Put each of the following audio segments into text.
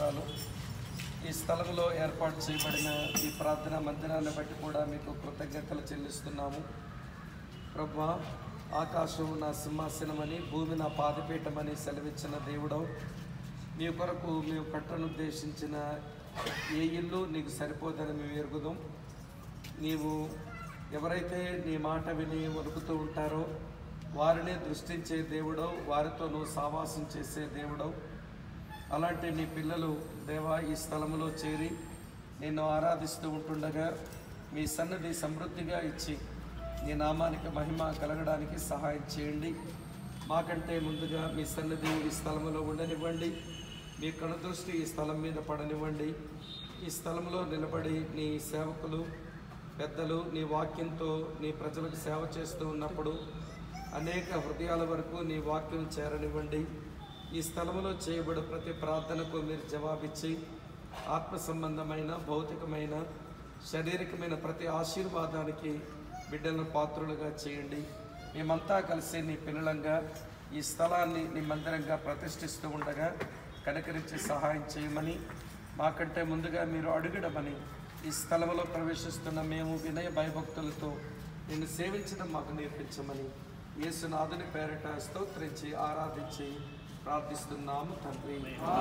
స్తోత్రాలు ఈ స్థలంలో ఏర్పాటు చేయబడిన ఈ ప్రార్థనా మందిరాన్ని బట్టి కూడా మీకు కృతజ్ఞతలు చెల్లిస్తున్నాము ప్రభా ఆకాశం నా సింహాసనమని భూమి నా పాదపీఠమని సెలవిచ్చిన దేవుడవు మీ కొరకు మేము కట్టనుద్దేశించిన ఏ ఇల్లు నీకు సరిపోదని మేము ఎరుగుదాం నీవు ఎవరైతే నీ మాట విని వణుకుతూ ఉంటారో వారిని దృష్టించే దేవుడవు వారితో నువ్వు సావాసం చేసే దేవుడవు అలాంటి నీ పిల్లలు దేవా ఈ స్థలంలో చేరి నిన్ను ఆరాధిస్తూ ఉంటుండగా మీ సన్నది సమృద్ధిగా ఇచ్చి నీ నామానికి మహిమ కలగడానికి సహాయం చేయండి మాకంటే ముందుగా మీ సన్నిధి ఈ స్థలంలో ఉండనివ్వండి మీ కనుదృష్టి ఈ స్థలం మీద పడనివ్వండి ఈ స్థలంలో నిలబడి నీ సేవకులు పెద్దలు నీ వాక్యంతో నీ ప్రజలకు సేవ చేస్తూ ఉన్నప్పుడు అనేక హృదయాల వరకు నీ వాక్యం చేరనివ్వండి ఈ స్థలంలో చేయబడే ప్రతి ప్రార్థనకు మీరు జవాబిచ్చి ఆత్మ సంబంధమైన భౌతికమైన శారీరకమైన ప్రతి ఆశీర్వాదానికి బిడ్డలను పాత్రులుగా చేయండి మేమంతా కలిసి నీ పిల్లలంగా ఈ స్థలాన్ని నీ మందిరంగా ప్రతిష్ఠిస్తూ ఉండగా కనకరించి సహాయం చేయమని మాకంటే ముందుగా మీరు అడుగడమని ఈ స్థలంలో ప్రవేశిస్తున్న మేము వినయ భయభక్తులతో నిన్ను సేవించడం మాకు నేర్పించమని యేసునాథుని పేరిట స్తోత్రించి ఆరాధించి ప్రార్థిస్తున్నాము తండ్రి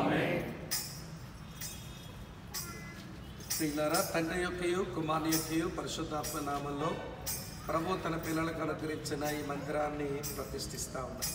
ప్రియులారా తండ్రి యొక్కయు కుమారుని యొక్కయు పరిశుద్ధాత్మ నామంలో ప్రభు తన పిల్లలకు అనుగ్రహించిన ఈ మందిరాన్ని ప్రతిష్ఠిస్తా ఉన్నాం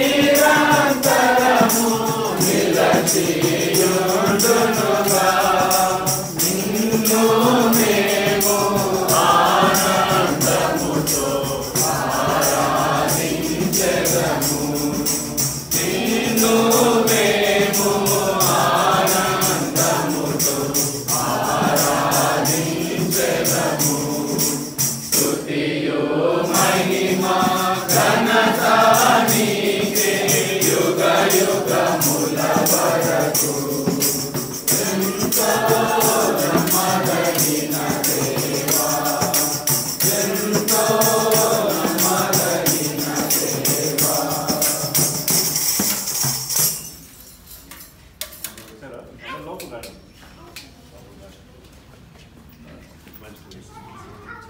నిలచియుండునుగా